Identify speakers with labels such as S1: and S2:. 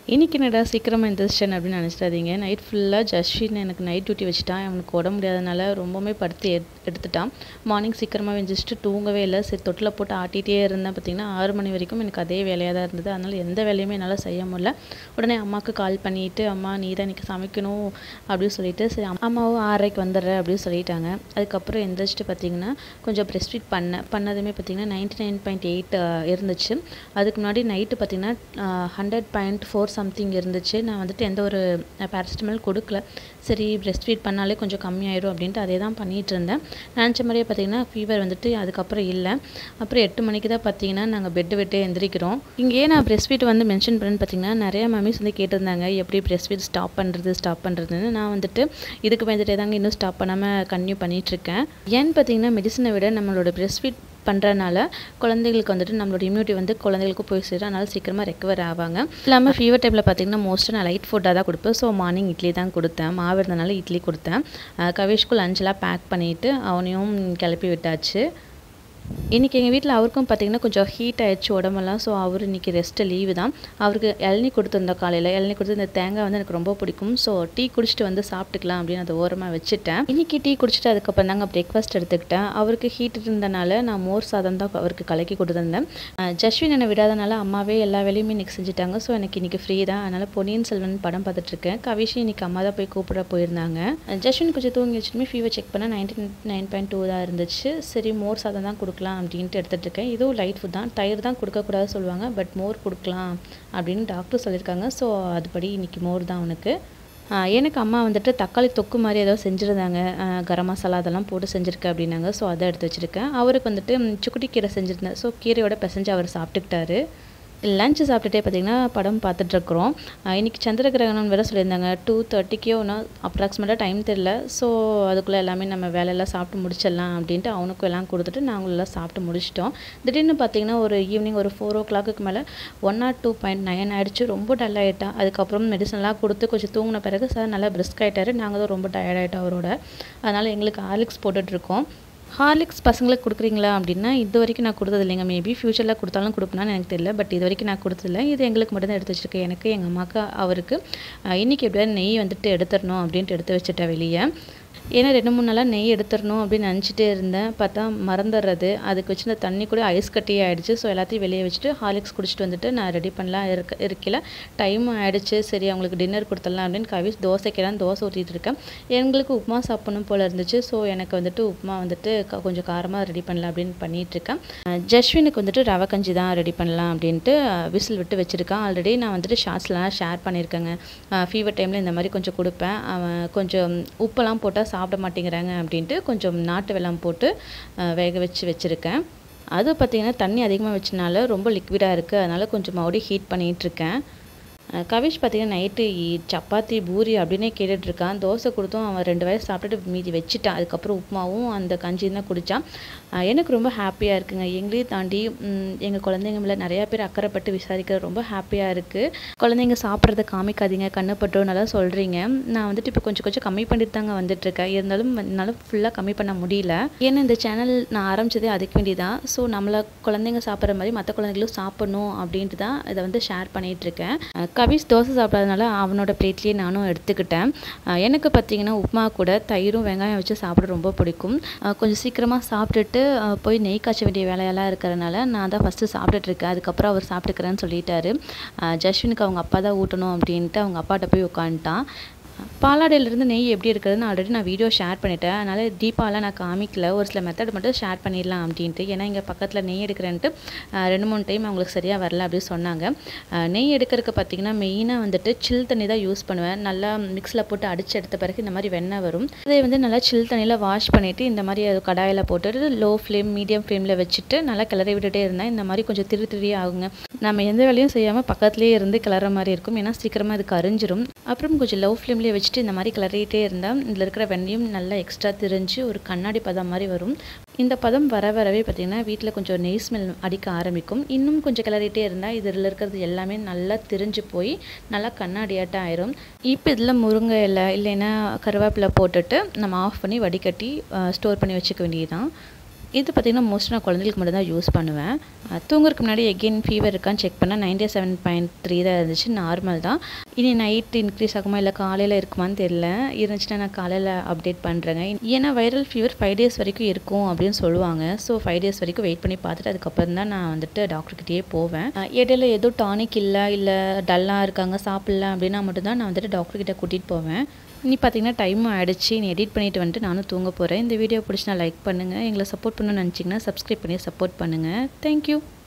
S1: இன்றைக்கி என்னடா சீக்கிரமாக எந்திரிச்சிட்டேன் அப்படின்னு நினச்சிடாதீங்க நைட் ஃபுல்லாக ஜஸ்வின் எனக்கு நைட் டியூட்டி வச்சுட்டான் அவனுக்கு உடம்பு முடியாதனால ரொம்பவுமே படுத்து எடு எடுத்துட்டான் மார்னிங் சீக்கிரமாக வெஞ்சிச்சிட்டு தூங்கவே இல்லை சரி தொட்டில் போட்டு ஆட்டிகிட்டே இருந்தேன் பார்த்திங்கன்னா ஆறு மணி வரைக்கும் எனக்கு அதே வேலையாக தான் இருந்தது அதனால் எந்த வேலையுமே என்னால் செய்ய முடியல உடனே அம்மாவுக்கு கால் பண்ணிவிட்டு அம்மா நீ தான் இன்றைக்கி சமைக்கணும் அப்படின்னு சொல்லிட்டு சரி அம்மாவும் ஆறரைக்கு வந்துடுறேன் அப்படின்னு சொல்லிட்டாங்க அதுக்கப்புறம் எந்திரிச்சிட்டு பார்த்திங்கன்னா கொஞ்சம் ப்ரெஸ் ஃபீட் பண்ணேன் பண்ணதுமே பார்த்திங்கன்னா நைன்ட்டி நைன் பாயிண்ட் எயிட் இருந்துச்சு அதுக்கு முன்னாடி நைட்டு பார்த்திங்கன்னா ஹண்ட்ரட் பாயிண்ட் ஃபோர் சம்திங் இருந்துச்சு நான் வந்துட்டு எந்த ஒரு பேராசிட்டமால் கொடுக்கல சரி ப்ரெஸ்ட் ஃபீட் பண்ணாலே கொஞ்சம் கம்மியாயிடும் அப்படின்ட்டு அதே தான் பண்ணிகிட்டு இருந்தேன் நினச்ச மாதிரியே பார்த்திங்கன்னா ஃபீவர் வந்துட்டு அதுக்கப்புறம் இல்லை அப்புறம் எட்டு மணிக்கு தான் பார்த்திங்கன்னா நாங்கள் பெட்டு விட்டு எந்திரிக்கிறோம் இங்கேயே நான் ப்ரெஸ்ட் ஃபீட் வந்து மென்ஷன் பண்ணேன்னு பார்த்திங்கன்னா நிறைய மம்மிஸ் வந்து கேட்டிருந்தாங்க எப்படி ப்ரெஸ்ட் ஃபீட் ஸ்டாப் பண்ணுறது ஸ்டாப் பண்ணுறதுன்னு நான் வந்துட்டு இதுக்கு பயந்துட்டே தாங்க இன்னும் ஸ்டாப் பண்ணாமல் கன்டினியூ பண்ணிகிட்ருக்கேன் ஏன்னு பார்த்தீங்கன்னா மெடிசனை விட நம்மளோட ப்ரெஸ்ட் ஃபீட் பண்ணுறனால குழந்தைங்களுக்கு வந்துட்டு நம்மளோட இம்யூனிட்டி வந்து குழந்தைங்களுக்கு போய் சேரும் அதனால் சீக்கிரமாக ரெக்கவர் ஆவாங்க இல்லாமல் ஃபீவர் டைமில் பார்த்திங்கன்னா மோஸ்ட்டாக நான் லைட் ஃபுட்டாக தான் கொடுப்பேன் ஸோ மார்னிங் இட்லி தான் கொடுத்தேன் மாவு இருந்தனால இட்லி கொடுத்தேன் கவிஷ்க்கு லஞ்செலாம் பேக் பண்ணிவிட்டு அவனையும் கிளப்பி விட்டாச்சு இன்றைக்கி எங்கள் வீட்டில் அவருக்கும் பார்த்திங்கன்னா கொஞ்சம் ஹீட் ஆயிடுச்சு உடம்பெல்லாம் ஸோ அவர் இன்றைக்கி ரெஸ்ட்டு லீவு தான் அவருக்கு இளநீ கொடுத்துருந்தோம் காலையில் இளநீ கொடுத்து இந்த தேங்காய் வந்து எனக்கு ரொம்ப பிடிக்கும் ஸோ டீ குடிச்சிட்டு வந்து சாப்பிட்டுக்கலாம் அப்படின்னு அதை ஓரமாக வச்சுட்டேன் இன்றைக்கி டீ குடிச்சிட்டு அதுக்கப்புறம் தாங்க பிரேக்ஃபாஸ்ட் எடுத்துக்கிட்டேன் அவருக்கு ஹீட் இருந்தனால நான் மோர் சாதம் தான் அவருக்கு கலக்கி கொடுத்துருந்தேன் ஜஸ்வின் என்னை விடாதனால அம்மாவே எல்லா வேலையுமே இன்றைக்கி செஞ்சுட்டாங்க ஸோ எனக்கு இன்றைக்கி ஃப்ரீ தான் அதனால் பொன்னியின் செல்வன் படம் பார்த்துட்ருக்கேன் கவிஷி இன்றைக்கி அம்மா தான் போய் கூப்பிட போயிருந்தாங்க ஜஸ்வின் கொஞ்சம் தூங்கி வச்சுட்டுமே ஃபீவர் செக் பண்ணால் நைன்டி நைன் பாயிண்ட் டூ தான் இருந்துச்சு சரி மோர் சாதம் தான் கொடுக்கலாம் அப்படின்ட்டு எடுத்துகிட்டு இருக்கேன் இதுவும் லைட் ஃபுட் தான் தயிர் தான் கொடுக்கக்கூடாது சொல்லுவாங்க பட் மோர் கொடுக்கலாம் அப்படின்னு டாக்டர் சொல்லியிருக்காங்க ஸோ அதுபடி இன்றைக்கி மோர் தான் அவனுக்கு எனக்கு அம்மா வந்துட்டு தக்காளி தொக்கு மாதிரி ஏதோ செஞ்சுருந்தாங்க கரம் மசாலா அதெல்லாம் போட்டு செஞ்சுருக்கேன் அப்படின்னாங்க ஸோ அதை எடுத்து வச்சுருக்கேன் அவருக்கு வந்துட்டு சுக்குட்டி கீரை செஞ்சுருந்தேன் ஸோ கீரையோட பிசைஞ்சு அவர் சாப்பிட்டுக்கிட்டாரு லஞ்ச் சாப்பிட்டுட்டே பார்த்திங்கன்னா படம் பார்த்துட்ருக்குறோம் இன்றைக்கி சந்திர கிரகணம் வேறு சொல்லியிருந்தாங்க டூ தேர்ட்டிக்கே ஒன்று அப்ராக்சிமேட்டாக டைம் தெரில ஸோ அதுக்குள்ளே எல்லாமே நம்ம வேலையெல்லாம் சாப்பிட்டு முடிச்சிடலாம் அப்படின்ட்டு அவனுக்கும் எல்லாம் கொடுத்துட்டு நாங்களும் எல்லாம் சாப்பிட்டு முடிச்சிட்டோம் திடீர்னு பார்த்திங்கன்னா ஒரு ஈவினிங் ஒரு ஃபோர் ஓ கிளாக்கு மேலே one naught two point nine ஆகிடுச்சு ரொம்ப டல் ஆகிட்டான் அதுக்கப்புறம் மெடிசன்லாம் கொடுத்து கொஞ்சம் தூங்கின பிறகு சார் நல்லா பிரிஸ்க் ஆகிட்டாரு நாங்கள் தான் ரொம்ப டயர்ட் ஆகிட்டோம் அவரோட அதனால் எங்களுக்கு ஹார்லிக்ஸ் போட்டுட்ருக்கோம் ஹார்லிக்ஸ் பசங்களுக்கு கொடுக்குறீங்களா அப்படின்னா இது வரைக்கும் நான் கொடுத்தது இல்லைங்க மேபி ஃப்யூச்சரில் கொடுத்தாலும் கொடுப்பேனான்னு எனக்கு தெரியல பட் இது வரைக்கும் நான் கொடுத்ததில்ல இது எங்களுக்கு மட்டும் தான் எடுத்து வச்சுருக்கேன் எனக்கு எங்கள் அம்மாவுக்கு அவருக்கு இன்றைக்கி எப்படியாவது நெய் வந்துட்டு எடுத்துடணும் அப்படின்ட்டு எடுத்து வச்சுட்டேன் வெளியே ஏன்னா ரெண்டு மூணு நாளாக நெய் எடுத்துடணும் அப்படின்னு நினச்சிட்டே இருந்தேன் பார்த்தா மறந்துடுறது அதுக்கு வச்சுருந்த தண்ணி கூட ஐஸ் கட்டி ஆகிடுச்சு ஸோ எல்லாத்தையும் வெளியே வச்சுட்டு ஹார்லிக்ஸ் குடிச்சிட்டு வந்துட்டு நான் ரெடி பண்ணலாம் இருக்க இருக்கல டைமும் ஆகிடுச்சு சரி அவங்களுக்கு டின்னர் கொடுத்துடலாம் அப்படின்னு கவிஸ் தோசைக்கெல்லாம் தோசை ஊற்றிட்டு இருக்கேன் எங்களுக்கு உப்புமா சாப்பிடணும் போல் இருந்துச்சு ஸோ எனக்கு வந்துட்டு உப்புமா வந்துட்டு கொஞ்சம் காரமாக ரெடி பண்ணலாம் அப்படின்னு பண்ணிகிட்ருக்கேன் ஜஸ்வினுக்கு வந்துட்டு ரவை கஞ்சி தான் ரெடி பண்ணலாம் அப்படின்ட்டு விசில் விட்டு வச்சுருக்கேன் ஆல்ரெடி நான் வந்துட்டு ஷார்ட்ஸ்லாம் ஷேர் பண்ணியிருக்கேங்க ஃபீவர் டைமில் இந்த மாதிரி கொஞ்சம் கொடுப்பேன் அவன் கொஞ்சம் உப்பெல்லாம் போட்டால் சாப்பிட மாட்டேங்கிறாங்க அப்படின்ட்டு கொஞ்சம் நாட்டு வெல்லம் போட்டு வேக வச்சு வச்சுருக்கேன் அது பார்த்திங்கன்னா தண்ணி அதிகமாக வச்சனால ரொம்ப லிக்விடாக இருக்குது அதனால் கொஞ்சம் மறுபடியும் ஹீட் பண்ணிகிட்ருக்கேன் கவிஷ் பார்த்திங்கன்னா நைட்டு சப்பாத்தி பூரி அப்படின்னே கேட்டுட்ருக்கான் தோசை கொடுத்தும் அவன் ரெண்டு வயசு சாப்பிட்டுட்டு மீதி வச்சுட்டான் அதுக்கப்புறம் உப்புமாவும் அந்த கஞ்சியும் தான் குடித்தான் எனக்கு ரொம்ப ஹாப்பியாக இருக்குங்க எங்களையும் தாண்டி எங்கள் குழந்தைங்க மேலே நிறையா பேர் அக்கறைப்பட்டு விசாரிக்கிறது ரொம்ப ஹாப்பியாக இருக்குது குழந்தைங்க சாப்பிட்றத காமிக்காதீங்க கண்ணுப்பட்டோ நல்லா சொல்கிறீங்க நான் வந்துட்டு இப்போ கொஞ்சம் கொஞ்சம் கம்மி பண்ணிட்டு தாங்க வந்துட்டுருக்கேன் இருந்தாலும் என்னால் ஃபுல்லாக கம்மி பண்ண முடியல ஏன்னா இந்த சேனல் நான் ஆரம்பித்ததே அதுக்கு வேண்டி தான் ஸோ நம்மளை குழந்தைங்க சாப்பிட்ற மாதிரி மற்ற குழந்தைங்களும் சாப்பிடணும் அப்படின்ட்டு தான் இதை வந்து ஷேர் பண்ணிகிட்ருக்கேன் கவிஷ் தோசை சாப்பிடாதனால அவனோட பிளேட்லேயே நானும் எடுத்துக்கிட்டேன் எனக்கு பார்த்திங்கன்னா உப்புமா கூட தயிரும் வெங்காயம் வச்சு சாப்பிட ரொம்ப பிடிக்கும் கொஞ்சம் சீக்கிரமாக சாப்பிட்டுட்டு போய் நெய் காய்ச்ச வேண்டிய வேலையெல்லாம் இருக்கிறனால நான் தான் ஃபஸ்ட்டு சாப்பிட்டுட்ருக்கேன் அதுக்கப்புறம் அவர் சாப்பிட்டுக்கிறேன்னு சொல்லிட்டாரு ஜஸ்வினுக்கு அவங்க அப்பா தான் ஊட்டணும் அப்படின்ட்டு அவங்க அப்பாட்ட போய் உட்காந்துட்டான் பாலாடையிலேருந்து நெய் எப்படி இருக்கிறதுன்னு ஆல்ரெடி நான் வீடியோ ஷேர் பண்ணிட்டேன் அதனால் டீப்பாலாம் நான் காமிக்கல ஒரு சில மெத்தட் மட்டும் ஷேர் பண்ணிடலாம் அப்படின்ட்டு ஏன்னா இங்கே பக்கத்தில் நெய் எடுக்கிறேன்ட்டு ரெண்டு மூணு டைம் அவங்களுக்கு சரியாக வரல அப்படின்னு சொன்னாங்க நெய் எடுக்கிறதுக்கு பார்த்திங்கன்னா மெயினாக வந்துட்டு சில் தண்ணி தான் யூஸ் பண்ணுவேன் நல்லா மிக்ஸில் போட்டு அடித்து எடுத்த பிறகு இந்த மாதிரி வெண்ணெய் வரும் அதை வந்து நல்லா சில் தண்ணியில் வாஷ் பண்ணிவிட்டு இந்த மாதிரி கடாயில் போட்டுட்டு லோ ஃப்ளேம் மீடியம் ஃப்ளேமில் வச்சுட்டு நல்லா கிளறி விட்டுட்டே இருந்தேன் இந்த மாதிரி கொஞ்சம் திரு திரி ஆகுங்க நம்ம எந்த வேலையும் செய்யாமல் பக்கத்துலேயே இருந்து கிளற மாதிரி இருக்கும் ஏன்னா சீக்கிரமாக இது கரிஞ்சிரும் அப்புறம் கொஞ்சம் லவ் ஃப்ளேம்லேயே வச்சுட்டு இந்த மாதிரி கிளறிட்டே இருந்தால் இதில் இருக்கிற வெண்ணையும் நல்லா எக்ஸ்ட்ரா திரிஞ்சு ஒரு கண்ணாடி பதம் மாதிரி வரும் இந்த பதம் வர வரவே பார்த்திங்கன்னா வீட்டில் கொஞ்சம் நெய் ஸ்மெல் அடிக்க ஆரம்பிக்கும் இன்னும் கொஞ்சம் கிளறிட்டே இருந்தால் இதில் இருக்கிறது எல்லாமே நல்லா திரிஞ்சு போய் நல்லா கண்ணாடியாட்டம் ஆயிரும் இப்போ இதில் முருங்கை இலை இல்லைன்னா கருவேப்பிலை போட்டுட்டு நம்ம ஆஃப் பண்ணி வடிகட்டி ஸ்டோர் பண்ணி வச்சுக்க வேண்டியதுதான் இது பார்த்திங்கன்னா மோஸ்ட் நான் குழந்தைகளுக்கு மட்டும் தான் யூஸ் பண்ணுவேன் தூங்குறதுக்கு முன்னாடி எகெயின் ஃபீவர் இருக்கான்னு செக் பண்ணால் நைன்டி செவன் பாயிண்ட் த்ரீ தான் இருந்துச்சு நார்மல் தான் இனி நைட் இன்க்ரீஸ் ஆகுமா இல்லை காலையில் இருக்குமான்னு தெரியல இருந்துச்சுன்னா நான் காலையில் அப்டேட் பண்ணுறேங்க ஏன்னா வைரல் ஃபீவர் ஃபைவ் டேஸ் வரைக்கும் இருக்கும் அப்படின்னு சொல்லுவாங்க ஸோ ஃபைவ் டேஸ் வரைக்கும் வெயிட் பண்ணி பார்த்துட்டு அதுக்கப்புறம் தான் நான் வந்துட்டு டாக்டர்கிட்டயே போவேன் இடையில ஏதோ டானிக் இல்லை இல்லை டல்லாக இருக்காங்க சாப்பிடல அப்படின்னா மட்டும்தான் நான் வந்துட்டு டாக்டர்கிட்ட கூட்டிகிட்டு போவேன் இனி பார்த்தீங்கன்னா டைமும் ஆகிடுச்சு நீ எடிட் பண்ணிவிட்டு வந்துட்டு நானும் தூங்க போகிறேன் இந்த வீடியோ பிடிச்சி நான் லைக் பண்ணுங்கள் எங்களை சப்போர்ட் பண்ணணும்னு நினச்சிங்கன்னா சப்ஸ்கிரைப் பண்ணி சப்போர்ட் பண்ணுங்கள் தேங்க்யூ